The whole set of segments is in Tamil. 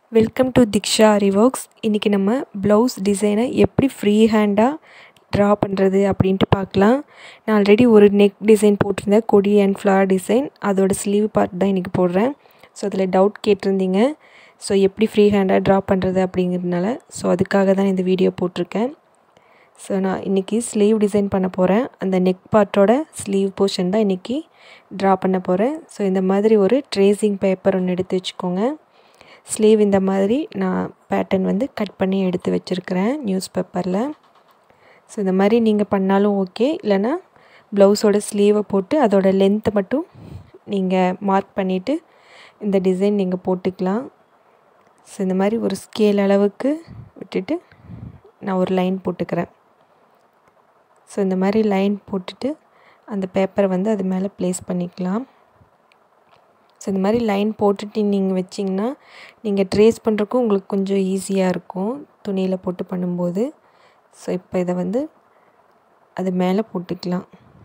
வெல்கம் டு திக்ஷா ரிவோக்ஸ் இன்றைக்கி நம்ம ப்ளவுஸ் டிசைனை எப்படி ஃப்ரீ ஹேண்டாக ட்ரா பண்ணுறது அப்படின்ட்டு பார்க்கலாம் நான் ஆல்ரெடி ஒரு நெக் டிசைன் போட்டிருந்தேன் கொடி அண்ட் ஃப்ளவர் டிசைன் அதோட ஸ்லீவ் பார்ட் தான் இன்றைக்கி போடுறேன் ஸோ அதில் டவுட் கேட்டிருந்தீங்க ஸோ எப்படி ஃப்ரீ ஹேண்டாக ட்ரா பண்ணுறது அப்படிங்கிறதுனால ஸோ அதுக்காக தான் இந்த வீடியோ போட்டிருக்கேன் ஸோ நான் இன்றைக்கி ஸ்லீவ் டிசைன் பண்ண போகிறேன் அந்த நெக் பார்ட்டோட ஸ்லீவ் போர்ஷன் தான் இன்றைக்கி ட்ரா பண்ண போகிறேன் ஸோ இந்த மாதிரி ஒரு ட்ரேசிங் பேப்பர் ஒன்று எடுத்து வச்சுக்கோங்க ஸ்லீவ் இந்த மாதிரி நான் பேட்டர்ன் வந்து கட் பண்ணி எடுத்து வச்சுருக்கிறேன் நியூஸ் பேப்பரில் ஸோ இந்த மாதிரி நீங்கள் பண்ணாலும் ஓகே இல்லைனா ப்ளவுஸோட ஸ்லீவை போட்டு அதோட லென்த்தை மட்டும் நீங்கள் மார்க் பண்ணிவிட்டு இந்த டிசைன் நீங்கள் போட்டுக்கலாம் ஸோ இந்த மாதிரி ஒரு ஸ்கேல் அளவுக்கு விட்டுட்டு நான் ஒரு லைன் போட்டுக்கிறேன் ஸோ இந்த மாதிரி லைன் போட்டுட்டு அந்த பேப்பரை வந்து அது மேலே ப்ளேஸ் பண்ணிக்கலாம் ஸோ இந்த மாதிரி லைன் போட்டுட்டு நீங்கள் வச்சிங்கன்னா நீங்கள் ட்ரேஸ் பண்ணுறக்கும் உங்களுக்கு கொஞ்சம் ஈஸியாக இருக்கும் துணியில் போட்டு பண்ணும்போது ஸோ இப்போ இதை வந்து அது மேலே போட்டுக்கலாம்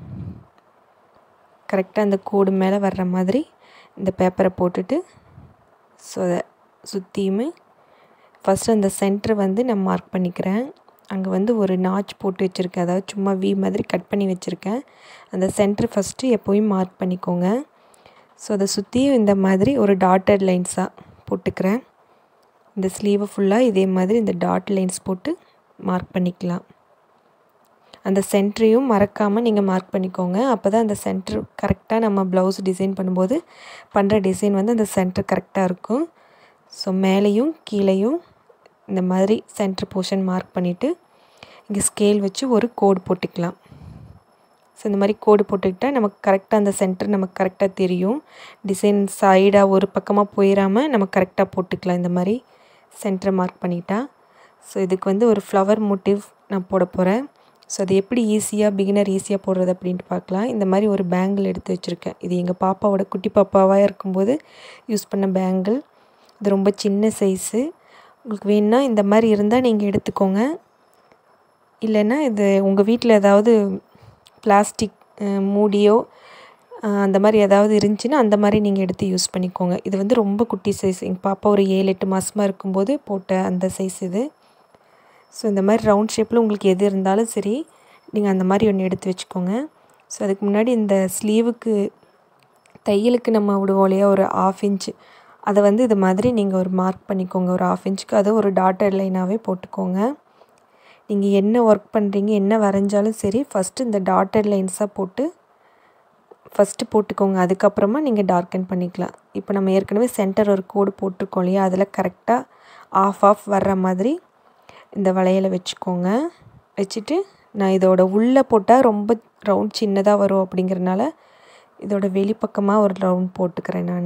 கரெக்டாக அந்த கோடு மேலே வர்ற மாதிரி இந்த பேப்பரை போட்டுட்டு ஸோ அதை சுற்றியுமே ஃபஸ்ட்டு அந்த சென்டர் வந்து நான் மார்க் பண்ணிக்கிறேன் அங்கே வந்து ஒரு நாச் போட்டு வச்சுருக்கேன் அதாவது சும்மா வி மாதிரி கட் பண்ணி வச்சுருக்கேன் அந்த சென்டர் ஃபஸ்ட்டு எப்போயும் மார்க் பண்ணிக்கோங்க ஸோ அதை சுற்றியும் இந்த மாதிரி ஒரு டாட்டட் லைன்ஸாக போட்டுக்கிறேன் இந்த ஸ்லீவை ஃபுல்லாக இதே மாதிரி இந்த டாட் லைன்ஸ் போட்டு மார்க் பண்ணிக்கலாம் அந்த சென்டரையும் மறக்காமல் நீங்கள் மார்க் பண்ணிக்கோங்க அப்போ தான் அந்த சென்டர் கரெக்டாக நம்ம ப்ளவுஸ் டிசைன் பண்ணும்போது பண்ணுற டிசைன் வந்து அந்த சென்டர் கரெக்டாக இருக்கும் ஸோ மேலேயும் கீழேயும் இந்த மாதிரி சென்டர் போர்ஷன் மார்க் பண்ணிவிட்டு இங்கே ஸ்கேல் வச்சு ஒரு கோடு போட்டுக்கலாம் ஸோ இந்த மாதிரி கோடு போட்டுக்கிட்டால் நமக்கு கரெக்டாக அந்த சென்டர் நமக்கு கரெக்டாக தெரியும் டிசைன் சைடாக ஒரு பக்கமாக போயிடாமல் நம்ம கரெக்டாக போட்டுக்கலாம் இந்த மாதிரி சென்டரை மார்க் பண்ணிட்டா ஸோ இதுக்கு வந்து ஒரு ஃப்ளவர் மோட்டிவ் நான் போட போகிறேன் ஸோ அது எப்படி ஈஸியாக பிகினர் ஈஸியாக போடுறது அப்படின்ட்டு பார்க்கலாம் இந்த மாதிரி ஒரு பேங்கிள் எடுத்து வச்சுருக்கேன் இது எங்கள் பாப்பாவோட குட்டி பாப்பாவாக இருக்கும்போது யூஸ் பண்ண பேங்கிள் இது ரொம்ப சின்ன சைஸு உங்களுக்கு வேணுன்னா இந்த மாதிரி இருந்தால் நீங்கள் எடுத்துக்கோங்க இல்லைன்னா இது உங்கள் வீட்டில் ஏதாவது பிளாஸ்டிக் மூடியோ அந்த மாதிரி ஏதாவது இருந்துச்சுன்னா அந்த மாதிரி நீங்கள் எடுத்து யூஸ் பண்ணிக்கோங்க இது வந்து ரொம்ப குட்டி சைஸ் எங்கள் பாப்பா ஒரு ஏழு எட்டு மாதமாக இருக்கும்போது போட்ட அந்த சைஸ் இது ஸோ இந்த மாதிரி ரவுண்ட் ஷேப்பில் உங்களுக்கு எது இருந்தாலும் சரி நீங்கள் அந்த மாதிரி ஒன்று எடுத்து வச்சுக்கோங்க ஸோ அதுக்கு முன்னாடி இந்த ஸ்லீவுக்கு தையலுக்கு நம்ம விடுவோம் இல்லையா ஒரு ஆஃப் இன்ச்சு அதை வந்து இது மாதிரி நீங்கள் ஒரு மார்க் பண்ணிக்கோங்க ஒரு ஆஃப் இன்ச்சுக்கு அதை ஒரு டாட்டர் லைனாகவே போட்டுக்கோங்க நீங்கள் என்ன ஒர்க் பண்ணுறீங்க என்ன வரைஞ்சாலும் சரி ஃபஸ்ட்டு இந்த டாட்டர் லைன்ஸாக போட்டு ஃபஸ்ட்டு போட்டுக்கோங்க அதுக்கப்புறமா நீங்கள் டார்க்கன் பண்ணிக்கலாம் இப்போ நம்ம ஏற்கனவே சென்டர் ஒரு கோடு போட்டிருக்கோம் இல்லையா அதில் கரெக்டாக ஆஃப் ஆஃப் வர்ற மாதிரி இந்த வளையலை வச்சுக்கோங்க வச்சுட்டு நான் இதோட உள்ளே போட்டால் ரொம்ப ரவுண்ட் சின்னதாக வரும் அப்படிங்கிறனால இதோட வெளிப்பக்கமாக ஒரு ரவுண்ட் போட்டுக்கிறேன் நான்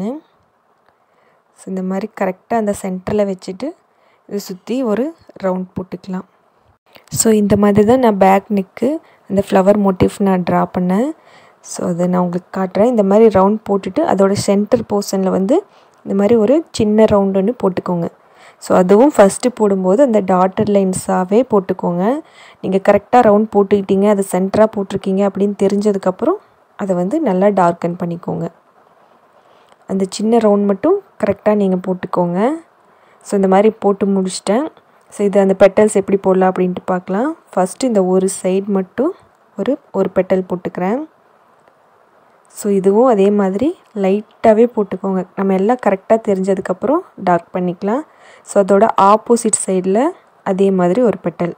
ஸோ இந்த மாதிரி கரெக்டாக அந்த சென்டரில் வச்சுட்டு இதை சுற்றி ஒரு ரவுண்ட் போட்டுக்கலாம் ஸோ இந்த மாதிரி தான் நான் பேக் நெக்கு அந்த ஃப்ளவர் மோட்டிவ் நான் ட்ரா பண்ணேன் ஸோ அதை நான் உங்களுக்கு காட்டுறேன் இந்த மாதிரி ரவுண்ட் போட்டுட்டு அதோட சென்டர் போர்ஷனில் வந்து இந்த மாதிரி ஒரு சின்ன ரவுண்ட் ஒன்று போட்டுக்கோங்க ஸோ அதுவும் ஃபஸ்ட்டு போடும்போது அந்த டாட்டர் லைன்ஸாகவே போட்டுக்கோங்க நீங்கள் கரெக்டாக ரவுண்ட் போட்டுக்கிட்டீங்க அது சென்டராக போட்டிருக்கீங்க அப்படின்னு தெரிஞ்சதுக்கப்புறம் அதை வந்து நல்லா டார்க்கன் பண்ணிக்கோங்க அந்த சின்ன ரவுண்ட் மட்டும் கரெக்டாக நீங்கள் போட்டுக்கோங்க ஸோ இந்த மாதிரி போட்டு முடிச்சிட்டேன் ஸோ இது அந்த பெட்டல்ஸ் எப்படி போடலாம் அப்படின்ட்டு பார்க்கலாம் ஃபஸ்ட்டு இந்த ஒரு சைடு மட்டும் ஒரு ஒரு பெட்டல் போட்டுக்கிறேன் ஸோ இதுவும் அதே மாதிரி லைட்டாகவே போட்டுக்கோங்க நம்ம எல்லாம் கரெக்டாக தெரிஞ்சதுக்கப்புறம் டார்க் பண்ணிக்கலாம் ஸோ அதோட ஆப்போசிட் சைடில் அதே மாதிரி ஒரு பெட்டல்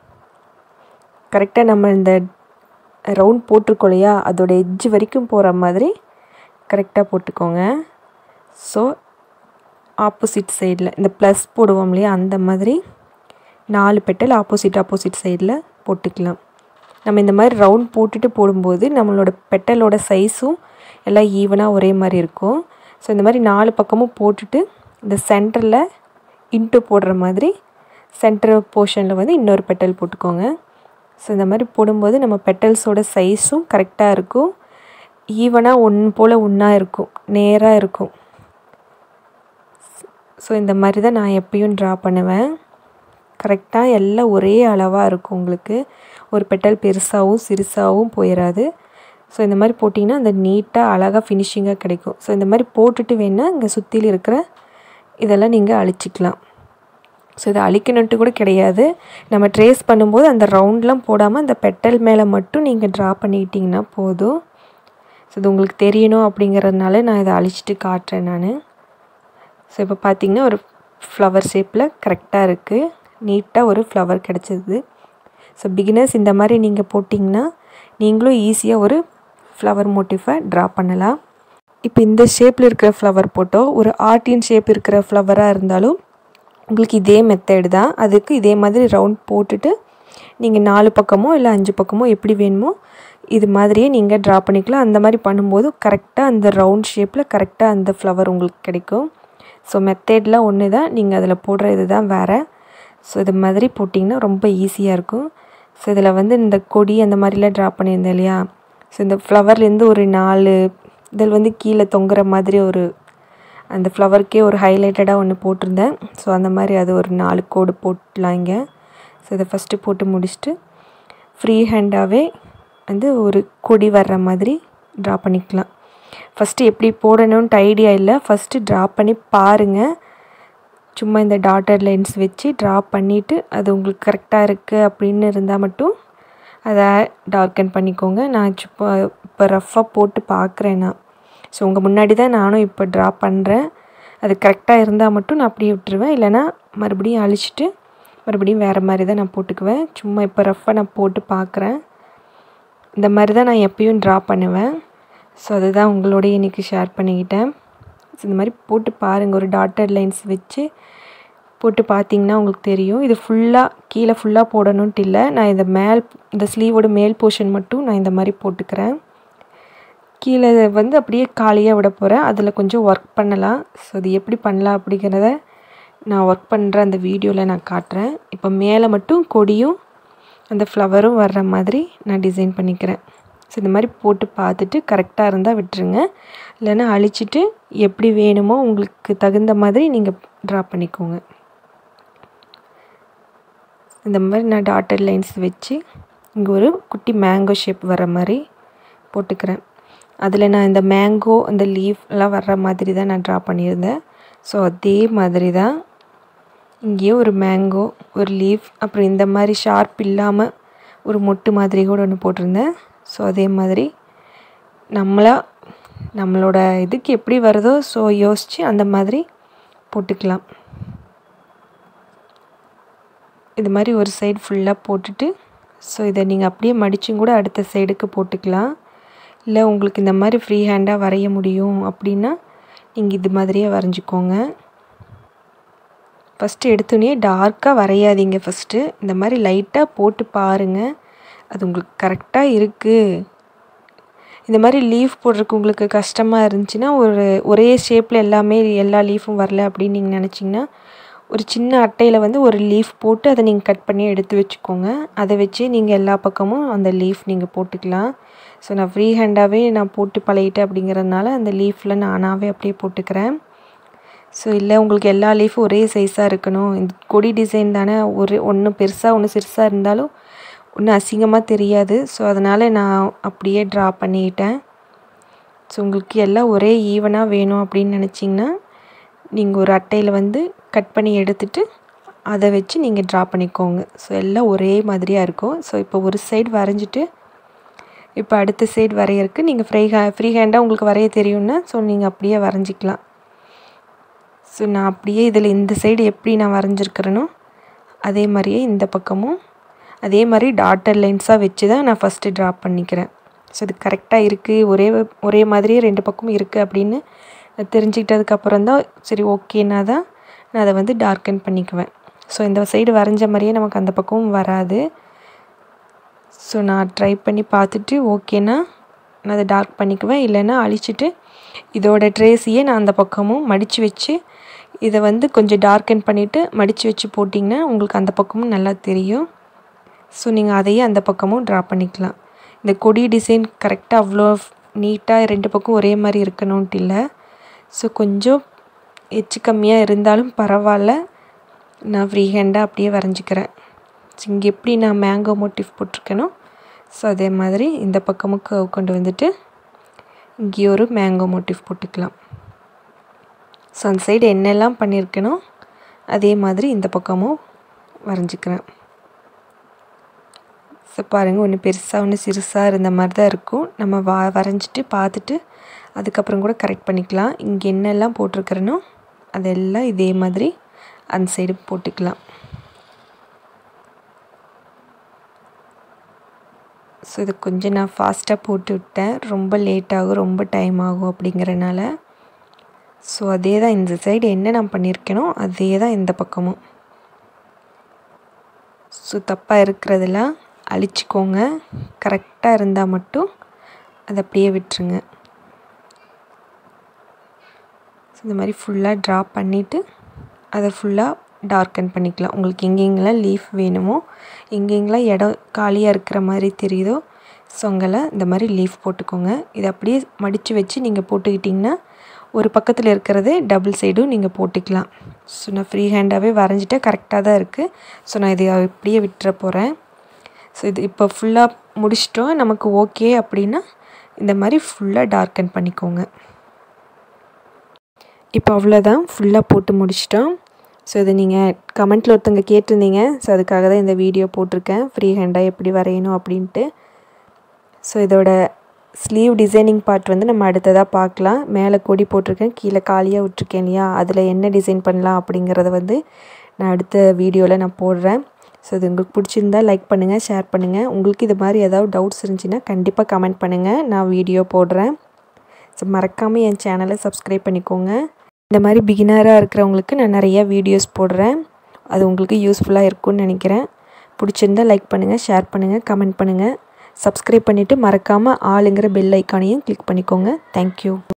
கரெக்டாக நம்ம இந்த ரவுண்ட் போட்டிருக்கோம் இல்லையா அதோட எட்ஜ் வரைக்கும் போகிற மாதிரி கரெக்டாக போட்டுக்கோங்க ஸோ ஆப்போசிட் சைடில் இந்த ப்ளஸ் போடுவோம் இல்லையா அந்த மாதிரி நாலு பெட்டல் ஆப்போசிட் ஆப்போசிட் சைடில் போட்டுக்கலாம் நம்ம இந்த மாதிரி ரவுண்ட் போட்டுட்டு போடும்போது நம்மளோட பெட்டலோட சைஸும் எல்லாம் ஈவனாக ஒரே மாதிரி இருக்கும் ஸோ இந்த மாதிரி நாலு பக்கமும் போட்டுட்டு இந்த சென்டரில் இன்ட்டு போடுற மாதிரி சென்டர் போர்ஷனில் வந்து இன்னொரு பெட்டல் போட்டுக்கோங்க ஸோ இந்த மாதிரி போடும்போது நம்ம பெட்டல்ஸோட சைஸும் கரெக்டாக இருக்கும் ஈவனாக ஒன்று போல் ஒன்றா இருக்கும் நேராக இருக்கும் ஸோ இந்த மாதிரி தான் நான் எப்பயும் ட்ரா பண்ணுவேன் கரெக்டாக எல்லாம் ஒரே அளவாக இருக்கும் உங்களுக்கு ஒரு பெட்டல் பெருசாகவும் சிறுசாகவும் போயிடாது ஸோ இந்த மாதிரி போட்டிங்கன்னா அந்த நீட்டாக அழகாக ஃபினிஷிங்காக கிடைக்கும் ஸோ இந்த மாதிரி போட்டுட்டு வேணால் இங்கே சுற்றில இருக்கிற இதெல்லாம் நீங்கள் அழிச்சிக்கலாம் ஸோ இதை அழிக்கணுன்ட்டு கூட கிடையாது நம்ம ட்ரேஸ் பண்ணும்போது அந்த ரவுண்ட்லாம் போடாமல் அந்த பெட்டல் மேலே மட்டும் நீங்கள் ட்ரா பண்ணிக்கிட்டிங்கன்னா போதும் ஸோ இது உங்களுக்கு தெரியணும் அப்படிங்கிறதுனால நான் இதை அழிச்சிட்டு காட்டுறேன் நான் ஸோ இப்போ பார்த்தீங்கன்னா ஒரு ஃப்ளவர் ஷேப்பில் கரெக்டாக இருக்குது நீட்டாக ஒரு ஃப்ளவர் கிடச்சிது ஸோ பிகினர்ஸ் இந்த மாதிரி நீங்கள் போட்டிங்கன்னா நீங்களும் ஈஸியாக ஒரு ஃப்ளவர் மோட்டிஃபை ட்ரா பண்ணலாம் இப்போ இந்த ஷேப்பில் இருக்கிற ஃப்ளவர் போட்டோ ஒரு ஆர்டின் ஷேப் இருக்கிற ஃப்ளவராக இருந்தாலும் உங்களுக்கு இதே மெத்தேடு தான் அதுக்கு இதே மாதிரி ரவுண்ட் போட்டுட்டு நீங்கள் நாலு பக்கமோ இல்லை அஞ்சு பக்கமோ எப்படி வேணுமோ இது மாதிரியே நீங்கள் ட்ரா பண்ணிக்கலாம் அந்த மாதிரி பண்ணும்போது கரெக்டாக அந்த ரவுண்ட் ஷேப்பில் கரெக்டாக அந்த ஃப்ளவர் உங்களுக்கு கிடைக்கும் ஸோ மெத்தேட்லாம் ஒன்று தான் நீங்கள் அதில் போடுற இது தான் வேறு ஸோ இது மாதிரி போட்டிங்கன்னா ரொம்ப ஈஸியாக இருக்கும் ஸோ இதில் வந்து இந்த கொடி அந்த மாதிரிலாம் ட்ரா பண்ணியிருந்தேன் இல்லையா ஸோ இந்த ஃப்ளவர்லேருந்து ஒரு நாலு இதில் வந்து கீழே தொங்குற மாதிரி ஒரு அந்த ஃப்ளவருக்கே ஒரு ஹைலைட்டடாக ஒன்று போட்டிருந்தேன் ஸோ அந்த மாதிரி அது ஒரு நாலு கோடு போட்டலாம் இங்கே ஸோ இதை ஃபஸ்ட்டு போட்டு முடிச்சுட்டு ஃப்ரீ ஹேண்டாகவே வந்து ஒரு கொடி வர்ற மாதிரி ட்ரா பண்ணிக்கலாம் ஃபஸ்ட்டு எப்படி போடணுன்ட்டு ஐடியா இல்லை ஃபஸ்ட்டு ட்ரா பண்ணி பாருங்கள் சும்மா இந்த டாட்டர் லைன்ஸ் வச்சு ட்ரா பண்ணிவிட்டு அது உங்களுக்கு கரெக்டாக இருக்குது அப்படின்னு இருந்தால் மட்டும் அதை டார்க்கன் பண்ணிக்கோங்க நான் இப்போ இப்போ ரஃப்பாக போட்டு பார்க்குறேன் நான் ஸோ உங்கள் முன்னாடி தான் நானும் இப்போ ட்ரா பண்ணுறேன் அது கரெக்டாக இருந்தால் மட்டும் நான் அப்படியே விட்டுருவேன் இல்லைனா மறுபடியும் அழிச்சிட்டு மறுபடியும் வேறு மாதிரி தான் நான் போட்டுக்குவேன் சும்மா இப்போ ரஃப்பாக நான் போட்டு பார்க்குறேன் இந்த மாதிரி தான் நான் எப்பயும் ட்ரா பண்ணுவேன் ஸோ அதுதான் உங்களோடய இன்றைக்கி ஷேர் பண்ணிக்கிட்டேன் ஸோ இந்த மாதிரி போட்டு பாருங்கள் ஒரு டாட்டர் லைன்ஸ் வச்சு போட்டு பார்த்தீங்கன்னா உங்களுக்கு தெரியும் இது ஃபுல்லாக கீழே ஃபுல்லாக போடணுன்ட்டு இல்லை நான் இந்த மேல் இந்த ஸ்லீவோட மேல் போர்ஷன் மட்டும் நான் இந்த மாதிரி போட்டுக்கிறேன் கீழே வந்து அப்படியே காலியாக விட போகிறேன் அதில் கொஞ்சம் ஒர்க் பண்ணலாம் ஸோ அது எப்படி பண்ணலாம் அப்படிங்கிறத நான் ஒர்க் பண்ணுற அந்த வீடியோவில் நான் காட்டுறேன் இப்போ மேலே மட்டும் கொடியும் அந்த ஃப்ளவரும் வர்ற மாதிரி நான் டிசைன் பண்ணிக்கிறேன் ஸோ இந்த மாதிரி போட்டு பார்த்துட்டு கரெக்டாக இருந்தால் விட்டுருங்க இல்லைன்னா அழிச்சிட்டு எப்படி வேணுமோ உங்களுக்கு தகுந்த மாதிரி நீங்கள் ட்ரா பண்ணிக்கோங்க இந்த மாதிரி நான் டாட்டர் லைன்ஸ் வச்சு இங்கே ஒரு குட்டி மேங்கோ ஷேப் வர மாதிரி போட்டுக்கிறேன் அதில் நான் இந்த மேங்கோ அந்த லீஃப் எல்லாம் வர்ற மாதிரி தான் நான் ட்ரா பண்ணியிருந்தேன் ஸோ அதே மாதிரி தான் இங்கேயும் ஒரு மேங்கோ ஒரு லீஃப் அப்புறம் இந்த மாதிரி ஷார்ப் இல்லாமல் ஒரு மொட்டு மாதிரி கூட ஒன்று போட்டிருந்தேன் ஸோ அதே மாதிரி நம்மளா நம்மளோட இதுக்கு எப்படி வருதோ ஸோ யோசித்து அந்த மாதிரி போட்டுக்கலாம் இது மாதிரி ஒரு சைடு ஃபுல்லாக போட்டுட்டு ஸோ இதை நீங்கள் அப்படியே மடிச்சும் கூட அடுத்த சைடுக்கு போட்டுக்கலாம் இல்லை உங்களுக்கு இந்த மாதிரி ஃப்ரீ ஹேண்டாக வரைய முடியும் அப்படின்னா நீங்கள் இது மாதிரியே வரைஞ்சிக்கோங்க ஃபஸ்ட்டு எடுத்தோடனே டார்க்காக வரையாதீங்க ஃபஸ்ட்டு இந்த மாதிரி லைட்டாக போட்டு பாருங்கள் அது உங்களுக்கு கரெக்டாக இருக்குது இந்த மாதிரி லீஃப் போடுறதுக்கு உங்களுக்கு கஷ்டமாக இருந்துச்சுன்னா ஒரு ஒரே ஷேப்பில் எல்லாமே எல்லா லீஃபும் வரல அப்படின்னு நீங்கள் நினச்சிங்கன்னா ஒரு சின்ன அட்டையில் வந்து ஒரு லீஃப் போட்டு அதை நீங்கள் கட் பண்ணி எடுத்து வச்சுக்கோங்க அதை வச்சு நீங்கள் எல்லா பக்கமும் அந்த லீஃப் நீங்கள் போட்டுக்கலாம் ஸோ நான் ஃப்ரீ ஹேண்டாகவே நான் போட்டு பழகிட்டேன் அப்படிங்கிறதுனால அந்த லீஃபில் நானாகவே அப்படியே போட்டுக்கிறேன் ஸோ இல்லை உங்களுக்கு எல்லா லீஃபும் ஒரே சைஸாக இருக்கணும் இந்த கொடி டிசைன் தானே ஒரு ஒன்று பெருசாக ஒன்று சிறுசாக இருந்தாலும் ஒன்றும் அசிங்கமாக தெரியாது ஸோ அதனால் நான் அப்படியே ட்ரா பண்ணிக்கிட்டேன் ஸோ உங்களுக்கு எல்லாம் ஒரே ஈவனாக வேணும் அப்படின்னு நினச்சிங்கன்னா நீங்கள் ஒரு அட்டையில் வந்து கட் பண்ணி எடுத்துட்டு அதை வச்சு நீங்கள் ட்ரா பண்ணிக்கோங்க ஸோ எல்லாம் ஒரே மாதிரியாக இருக்கும் ஸோ இப்போ ஒரு சைடு வரைஞ்சிட்டு இப்போ அடுத்த சைடு வரையறதுக்கு நீங்கள் ஃப்ரீ ஹே ஃப்ரீ ஹேண்டாக உங்களுக்கு வரைய தெரியும்னா ஸோ நீங்கள் அப்படியே வரைஞ்சிக்கலாம் ஸோ நான் அப்படியே இதில் இந்த சைடு எப்படி நான் வரைஞ்சிருக்கிறேனோ அதே மாதிரியே இந்த பக்கமும் அதே மாதிரி டாட்டர் லைன்ஸாக வச்சு தான் நான் ஃபஸ்ட்டு ட்ரா பண்ணிக்கிறேன் ஸோ இது கரெக்டாக இருக்குது ஒரே ஒரே மாதிரியே ரெண்டு பக்கமும் இருக்குது அப்படின்னு தெரிஞ்சுக்கிட்டதுக்கப்புறம் தான் சரி ஓகேனா தான் நான் அதை வந்து டார்க்கன் பண்ணிக்குவேன் ஸோ இந்த சைடு வரைஞ்ச மாதிரியே நமக்கு அந்த பக்கமும் வராது ஸோ நான் ட்ரை பண்ணி பார்த்துட்டு ஓகேனா நான் அதை டார்க் பண்ணிக்குவேன் இல்லைன்னா அழிச்சிட்டு இதோட ட்ரேஸையே நான் அந்த பக்கமும் மடித்து வச்சு இதை வந்து கொஞ்சம் டார்க்கன் பண்ணிவிட்டு மடித்து வச்சு போட்டிங்கன்னா உங்களுக்கு அந்த பக்கமும் நல்லா தெரியும் ஸோ நீங்கள் அதையே அந்த பக்கமும் ட்ரா பண்ணிக்கலாம் இந்த கொடி டிசைன் கரெக்டாக அவ்வளோ நீட்டாக ரெண்டு பக்கம் ஒரே மாதிரி இருக்கணும்ட்டு இல்லை ஸோ கொஞ்சம் எச்சு கம்மியாக இருந்தாலும் பரவாயில்ல நான் ஃப்ரீ ஹேண்டாக அப்படியே வரைஞ்சிக்கிறேன் ஸோ இங்கே எப்படி நான் மேங்கோ மோட்டிவ் போட்டிருக்கேனோ ஸோ அதே மாதிரி இந்த பக்கமும் கர்வ் கொண்டு வந்துட்டு இங்கே ஒரு மேங்கோ மோட்டிவ் போட்டுக்கலாம் ஸோ அந்த சைடு என்னெல்லாம் பண்ணியிருக்கேனோ அதே மாதிரி இந்த பக்கமும் வரைஞ்சிக்கிறேன் ஸோ பாருங்கள் ஒன்று பெருசாக ஒன்று சிறுசாக இருந்த மாதிரி தான் இருக்கும் நம்ம வா வரைஞ்சிட்டு பார்த்துட்டு அதுக்கப்புறம் கூட கரெக்ட் பண்ணிக்கலாம் இங்கே என்னெல்லாம் போட்டிருக்கிறேனோ அதெல்லாம் இதே மாதிரி அந்த சைடு போட்டுக்கலாம் ஸோ இது கொஞ்சம் நான் ஃபாஸ்ட்டாக போட்டு விட்டேன் ரொம்ப லேட் ஆகும் ரொம்ப டைம் ஆகும் அப்படிங்கிறனால ஸோ அதே தான் இந்த சைடு என்ன நான் பண்ணியிருக்கேனோ அதே தான் இந்த பக்கமும் ஸோ தப்பாக இருக்கிறதெல்லாம் அழிச்சிக்கோங்க கரெக்டாக இருந்தால் மட்டும் அதை அப்படியே விட்டுருங்க ஸோ இந்த மாதிரி ஃபுல்லாக ட்ரா பண்ணிவிட்டு அதை ஃபுல்லாக டார்க்கன் பண்ணிக்கலாம் உங்களுக்கு எங்கெங்கெல்லாம் லீஃப் வேணுமோ எங்கெங்கெல்லாம் இடம் காலியாக இருக்கிற மாதிரி தெரியுதோ ஸோ அங்கெல்லாம் இந்த மாதிரி லீஃப் போட்டுக்கோங்க இதை அப்படியே மடித்து வச்சு நீங்கள் போட்டுக்கிட்டிங்கன்னா ஒரு பக்கத்தில் இருக்கிறது டபுள் சைடும் நீங்கள் போட்டுக்கலாம் ஸோ நான் ஃப்ரீ ஹேண்டாகவே வரைஞ்சிட்டேன் கரெக்டாக தான் இருக்குது ஸோ நான் இதை அப்படியே விட்டுற போகிறேன் ஸோ இது இப்போ ஃபுல்லாக முடிச்சிட்டோம் நமக்கு ஓகே அப்படின்னா இந்த மாதிரி ஃபுல்லாக டார்க்கன் பண்ணிக்கோங்க இப்போ அவ்வளோதான் ஃபுல்லாக போட்டு முடிச்சிட்டோம் ஸோ இதை நீங்கள் கமெண்ட்டில் ஒருத்தங்க கேட்டிருந்தீங்க ஸோ அதுக்காக தான் இந்த வீடியோ போட்டிருக்கேன் ஃப்ரீ ஹேண்டாக எப்படி வரையணும் அப்படின்ட்டு ஸோ இதோட ஸ்லீவ் டிசைனிங் பார்ட் வந்து நம்ம அடுத்ததாக பார்க்கலாம் மேலே கொடி போட்டிருக்கேன் கீழே காலியாக விட்ருக்கேன் இல்லையா அதில் என்ன டிசைன் பண்ணலாம் அப்படிங்கிறத வந்து நான் அடுத்த வீடியோவில் நான் போடுறேன் ஸோ இது உங்களுக்கு பிடிச்சிருந்தா லைக் பண்ணுங்கள் ஷேர் பண்ணுங்கள் உங்களுக்கு இது மாதிரி ஏதாவது டவுட்ஸ் இருந்துச்சுன்னா கண்டிப்பாக கமெண்ட் பண்ணுங்கள் நான் வீடியோ போடுறேன் ஸோ மறக்காமல் என் சேனலை சப்ஸ்கிரைப் பண்ணிக்கோங்க இந்த மாதிரி பிகினராக இருக்கிறவங்களுக்கு நான் நிறைய வீடியோஸ் போடுறேன் அது உங்களுக்கு யூஸ்ஃபுல்லாக இருக்கும்னு நினைக்கிறேன் பிடிச்சிருந்தா லைக் பண்ணுங்கள் ஷேர் பண்ணுங்கள் கமெண்ட் பண்ணுங்கள் சப்ஸ்கிரைப் பண்ணிவிட்டு மறக்காமல் ஆளுங்கிற பெல் ஐக்கானையும் கிளிக் பண்ணிக்கோங்க தேங்க்யூ